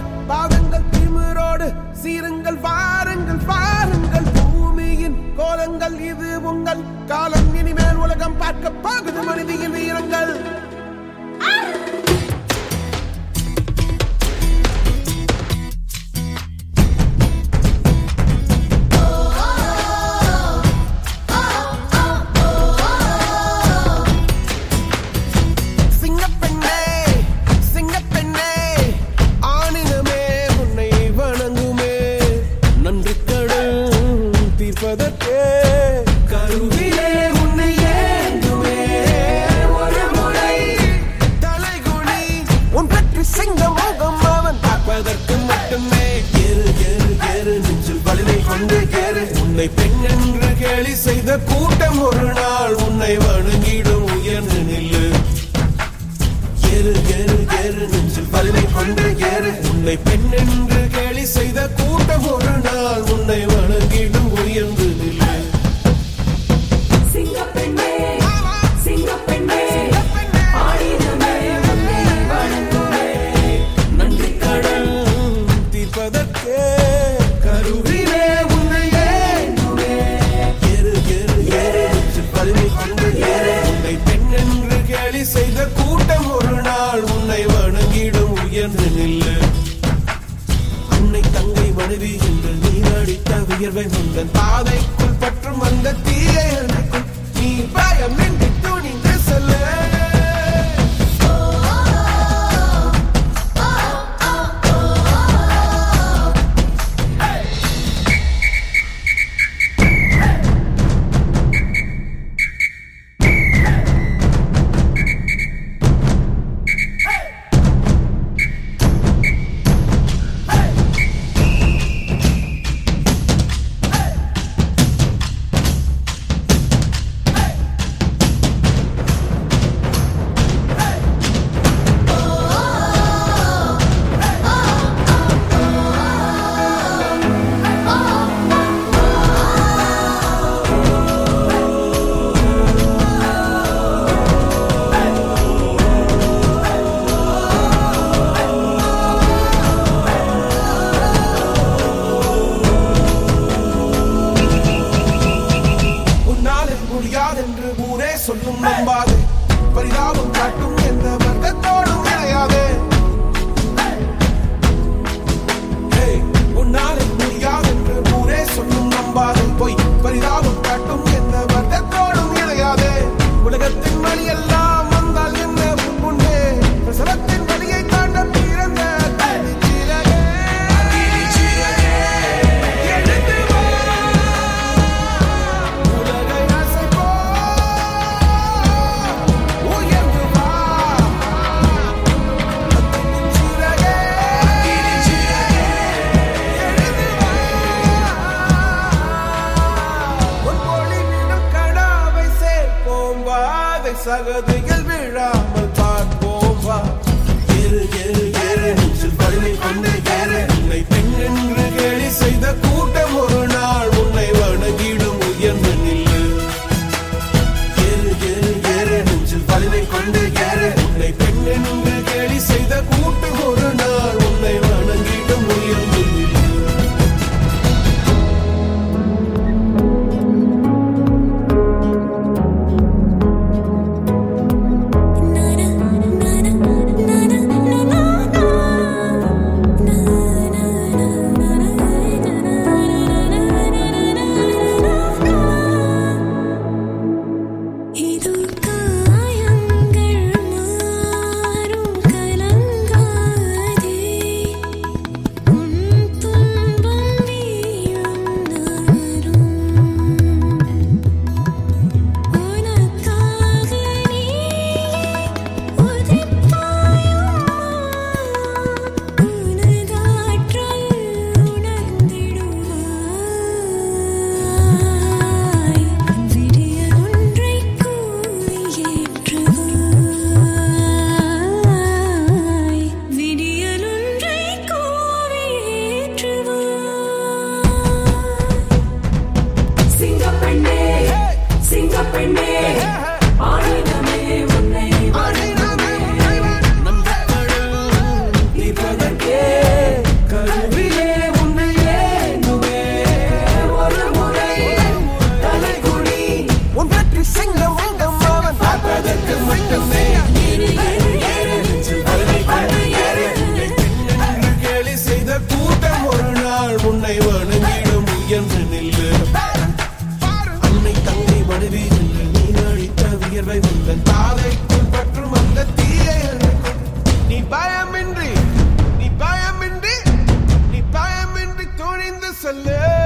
பாதங்கள் திமிரோடு சீருங்கள் வாருங்கள் வாருங்கள் பூமியின் கோலங்கள் இது உங்கள் காலம் இனிமேல் உலகம் பார்க்க போகுது மனிதியின் வீரங்கள் சிங்கப்பெண்ணே சிங்கப்பெண்ணே ஆணினமே உன்னை வணங்குமே நன்றி கடல் தீர்ப்பதற்கே கருவிலே உன்னை ஏந்துமே ஒரு முறை தலைகுனி உன் பற்றி சிங்க முகம் அவன் பார்ப்பதற்கு மட்டுமே ஏறு ஏறு ஏறு நெஞ்சில் வலிமை கொண்டு ஏறு உன்னை பெண் என்று கேலி செய்த கூட்டம் ஒரு நாள் உன்னை வணங்கிடும் உயர்ந்து நில்லு ஏறு ஏறு ஏறு நெஞ்சில் வலிமை கொண்டு ஏறு உன்னை பெண் என்று கேலி செய்த கூட்டம் ஒரு நாள் உன்னை வணங்கிடும் உயர்ந்து நில்லு சிங்கப்பெண்ணே சிங்கப்பெண்ணே ஆடினமே உன்னை வணங்குமே நன்றி கடல் தீர்ப்பதற்கே கருவிலே உன்னை ஏந்துமே ஏறு ஏறு ஏறு நெஞ்சில் வலிமை கொண்டு ஏறு உன்னை பெண் என்று கேலி செய்த கூட்டம் ஒரு நாள் உன்னை வணங்கிடும் உயர்ந்து நில்லு அன்னை தங்கை மனைவி என்று நீ அடித்த வியர்வை முந்தன் பாதைக்குள் பற்றும் அந்த தீயை அணைக்கும் நீ பயமின்றி துணிந்து செல்ல உன்னாலே முடியாதென்று ஊரே சொல்லும் நம்பாது பரிதாபம் காட்டும் எந்த வர்க்கத்தோடும் இணையாது Hey, உன்னாலே முடியாதென்று ஊரே சொல்லும் நம்பாது பொய் பரிதாபம் காட்டும் எந்த வர்க்கத்தோடும் இணையாது உலகத்தின் வழி எல்லாம் வந்தால் என்ன உண்டே பிரசவத்தின் வழியை தாண்ட பிறந்த தனிச்சிறகே. எழுந்து வா உலகை அசைப்போம். உயர்ந்து வா. அக்கினிச் சிறகே. எழுந்து வா. உன் பொழிவிடும் கடாவை சேர்ப்போம் வா. அதை சகதியில் விழாமல் பார்ப்போம் வா. ஏறு, ஏறு, ஏறு, நெஞ்சில் வலிமை கொண்டு ஏறு. உன்னை பெண் என்று கேலி செய்த கூட்டம் ஒரு நாள் உன்னை வணங்கிடும் உயர்ந்து நில்லு ஏறு ஏறு ஏறு நெஞ்சில் வலிமை கொண்டு ஏறு உன்னை பெண் என்று கேலி செய்த கூட்டம் ஒரு நாள் உன்னை வணங்கிடும் உயர்ந்து நில்லு உன்னை வணங்கிடும் உயர்ந்து நில்லு அன்னை தங்கை மனைவி என்று நீ அழித்த வியர்வை உந்தன் தாதைக்குள் பற்றும் அந்த தீயை அணைக்கும். நீ பயமின்றி நீ பயமின்றி நீ பயமின்றி துணிந்து சொல்லு